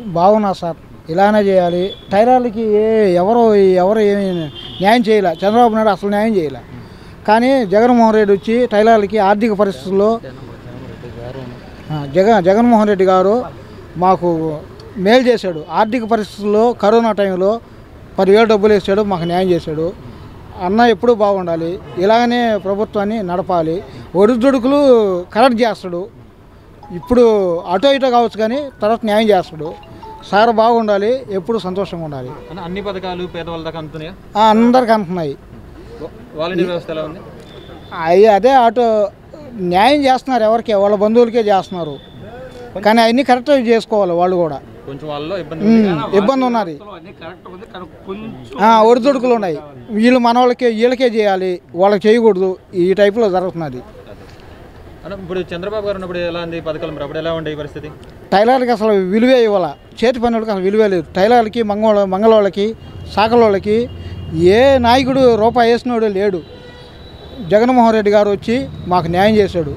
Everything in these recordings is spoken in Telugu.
బాగున్నా సార్ ఇలానే చేయాలి టైలర్లకి ఏ ఎవరు ఎవరు ఏమి న్యాయం చేయలే చంద్రబాబు నాయుడు అసలు న్యాయం చేయలే కానీ జగన్మోహన్ రెడ్డి వచ్చి టైలర్లకి ఆర్థిక పరిస్థితుల్లో ఆ, జగన్ జగన్మోహన్ రెడ్డి గారు మాకు మేలు చేశాడు ఆర్థిక పరిస్థితుల్లో కరోనా టైంలో పదివేలు డబ్బులు వేసాడు మాకు న్యాయం చేశాడు అన్న ఎప్పుడూ బాగుండాలి ఇలాగనే ప్రభుత్వాన్ని నడపాలి ఒడిదుడుకులు కరెక్ట్ చేస్తాడు ఇప్పుడు అటో ఇటో కావచ్చు కానీ తర్వాత న్యాయం చేస్తాడు సార్ బాగుండాలి ఎప్పుడు సంతోషంగా ఉండాలి అన్న అన్ని పథకాలు పేదవాళ్ళ దాకా అందుతున్నాయా ఆ, అందరికి అంటున్నాయి వాలంటీర్ వ్యవస్థ ఎలా ఉంది అవి అదే అటు న్యాయం చేస్తున్నారు ఎవరికి వాళ్ళ బంధువులకే చేస్తున్నారు కానీ అవన్నీ కరెక్ట్ చేసుకోవాలి వాళ్ళు కూడా కొంచెం వాళ్ళలో ఇబ్బంది ఉమ్, ఉంది. ఇబ్బంది ఉన్నది ఆ, ఒడిదుడుకులు ఉన్నాయి వీళ్ళు మన వాళ్ళకే వీళ్ళకే చేయాలి వాళ్ళకి చేయకూడదు ఈ టైపులో జరుగుతున్నది అన్న ఇప్పుడు చంద్రబాబు గారు ఉన్నప్పుడు ఎలా ఉంది పథకాలు మరి అప్పుడు ఎలా ఉండే ఈ పరిస్థితి టైలర్కి అసలు విలువే ఇవ్వాల చేతి పనులకి అసలు విలువే లేదు టైలర్లకి మంగళ మంగళవాళ్ళకి సాకలోళ్ళకి ఏ నాయకుడు రూపాయి వేసినోడు లేడు జగన్మోహన్ రెడ్డి గారు వచ్చి మాకు న్యాయం చేశాడు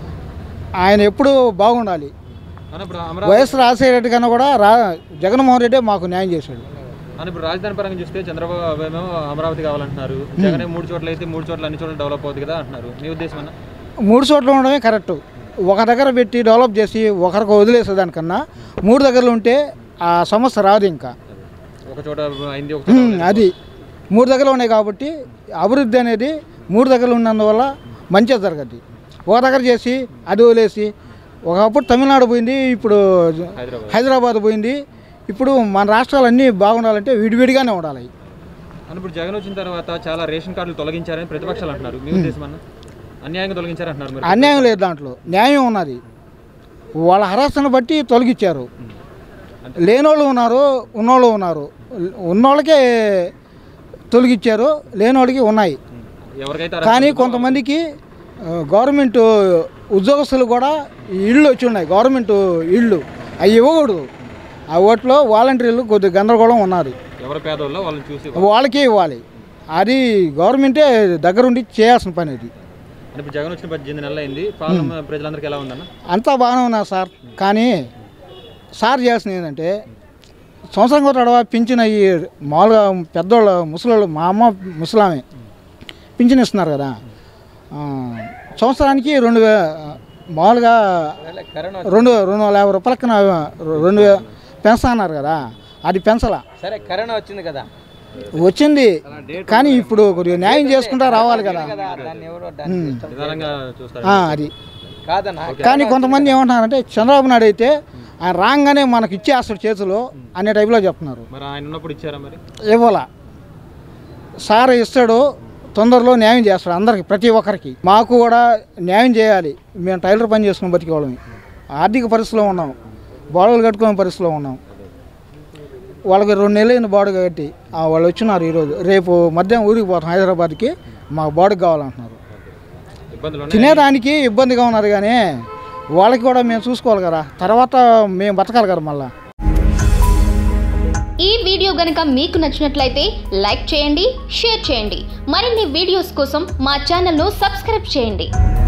ఆయన ఎప్పుడూ బాగుండాలి అన్న ఇప్పుడు అమరావతి వైఎస్ రాజశేఖర రెడ్డి కన్నా కూడా రా జగన్మోహన్ రెడ్డి మాకు న్యాయం చేశాడు అన్న ఇప్పుడు రాజధాని పరంగా చూస్తే చంద్రబాబు ఏమో అమరావతి కావాలంటున్నారు జగన్ మూడు చోట్ల అయితే మూడు చోట్ల అన్ని చోట్ల డెవలప్ అవుతుంది కదా అంటున్నారు మీ ఉద్దేశం అన్న మూడు చోట్ల ఉండడమే కరెక్ట్ ఒక దగ్గర పెట్టి డెవలప్ చేసి ఒకరికి వదిలేసేదానికన్నా మూడు దగ్గరలో ఉంటే ఆ సమస్య రాదు ఇంకా ఒక చోట అయింది ఒక చోట ఉమ్, అది మూడు దగ్గర ఉన్నాయి కాబట్టి అభివృద్ధి అనేది మూడు దగ్గర ఉన్నందువల్ల మంచిగా జరగద్ది ఒక దగ్గర చేసి అది వదిలేసి ఒకప్పుడు తమిళనాడు పోయింది ఇప్పుడు హైదరాబాద్ హైదరాబాద్ పోయింది ఇప్పుడు మన రాష్ట్రాలన్నీ బాగుండాలంటే విడివిడిగానే ఉండాలి అన్న ఇప్పుడు జగన్ వచ్చిన తర్వాత చాలా రేషన్ కార్డులు తొలగించారని ప్రతిపక్షాలు అంటున్నారు మీ ఉద్దేశం అన్న అన్యాయంగా తొలగించారంటున్నారు మరి అన్యాయం లేదు దాంట్లో న్యాయం ఉన్నది వాళ్ళ హరాసను బట్టి తొలగించారు లేనోళ్ళు ఉన్నారు ఉన్నోళ్ళు ఉన్నారు ఉన్నోళ్ళకే తొలగించారు లేనోళ్ళకి ఉన్నాయి ఎవరికైతే కానీ కొంతమందికి ఆ, గవర్నమెంట్ ఉద్యోగస్తులు కూడా ఈ ఇళ్ళు వచ్చి ఉన్నాయి గవర్నమెంట్ ఇళ్ళు అవి ఇవ్వకూడదు ఆ ఓట్లో వాలంటీర్లు కొద్దిగా గందరగోళం ఉన్నారు ఎవరి పేదోళ్ళో వాళ్ళని చూసి వాళ్ళకే ఇవ్వాలి అది గవర్నమెంటే దగ్గరుండి చేయాల్సిన పని అది అంటే ఇప్పుడు జగన్ వచ్చిన పద్దెనిమిది నెలలు అయింది పాలన ప్రజలందరికీ ఎలా ఉందన్న అంతా బాగానే ఉన్నారు సార్ కానీ సార్ చేయాల్సింది ఏంటంటే సంవత్సరం కొట్టడవా పింఛన్ అయ్యి మామూలుగా పెద్దోళ్ళు ముసలోళ్ళు మా అమ్మ ముసలామే పింఛన్ ఇస్తున్నారు కదా ఆ, సంవత్సరానికి రెండు వే మామూలుగా రెండు రెండు వందల యాభై రూపాయలకి నా రెండు వే పెంచుతా అన్నారు కదా అది పెంచలా సరే కరోనా వచ్చింది కదా వచ్చింది కానీ ఇప్పుడు కొద్దిగా న్యాయం చేసుకుంటా రావాలి కదా దాన్ని ఎవరో దాన్ని ఉమ్. నిదానంగా చూస్తారు ఆ, అది కాదన్నా కానీ కొంతమంది ఏమంటున్నారంటే చంద్రబాబు నాయుడు అయితే ఆయన రాగానే మనకి ఇచ్చేస్తాడు చేతిలో అనే టైప్లో చెప్తున్నారు మరి ఆయన ఉన్నప్పుడు ఇచ్చారా మరి ఇవ్వాల సార్ ఇస్తాడు తొందరలో న్యాయం చేస్తాడు అందరికి ప్రతి ఒక్కరికి మాకు కూడా న్యాయం చేయాలి మేము టైలర్ పని చేసుకుని బతికేవాళ్ళమి ఆర్థిక పరిస్థితిలో ఉన్నాం బాడలు కట్టుకునే పరిస్థితిలో ఉన్నాం వాళ్ళకి రెండు నెలలు అయింది బాడీ కట్టి ఆ, వాళ్ళు వచ్చినారు ఈరోజు రేపు మధ్యాహ్నం ఊరికి పోతాం హైదరాబాద్కి మాకు బాడీ కావాలంటున్నారు ఇబ్బందులు ఉన్నాయి తినేదానికి ఇబ్బందిగా ఉన్నది కానీ వాళ్ళకి కూడా మేము చూసుకోవాలి కదా తర్వాత మేము బతకాలి కదా మళ్ళీ ఈ వీడియో గనుక మీకు నచ్చినట్లయితే లైక్ చేయండి షేర్ చేయండి మరిన్ని వీడియోస్ కోసం మా ఛానల్ను సబ్స్క్రైబ్ చేయండి